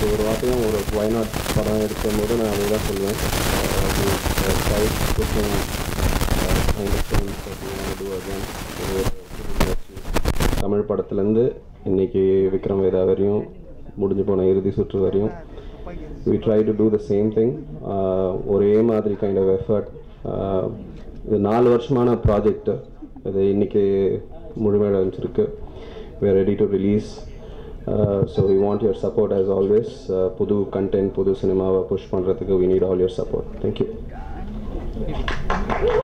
இது ஒரு வார்த்தையும் ஒரு வயநாட் படம் எடுக்கும் போது நான் அதை தான் சொல்லுவேன் தமிழ் படத்துலேருந்து இன்னைக்கு விக்ரம் வேதா வரையும் முடிஞ்சு போன இறுதி சுற்று வரையும் we try to do the same thing uh, ஒரே மாதிரி கைண்ட் ஆஃப் எஃபர்ட் இது நாலு வருஷமான ப்ராஜெக்ட் இது இன்னைக்கு முழுமையாக அமைச்சிருக்கு we are ready to release uh, so we want your support as always uh, புது கண்டென்ட் புது சினிமாவை புஷ் பண்ணுறதுக்கு we need all your support thank you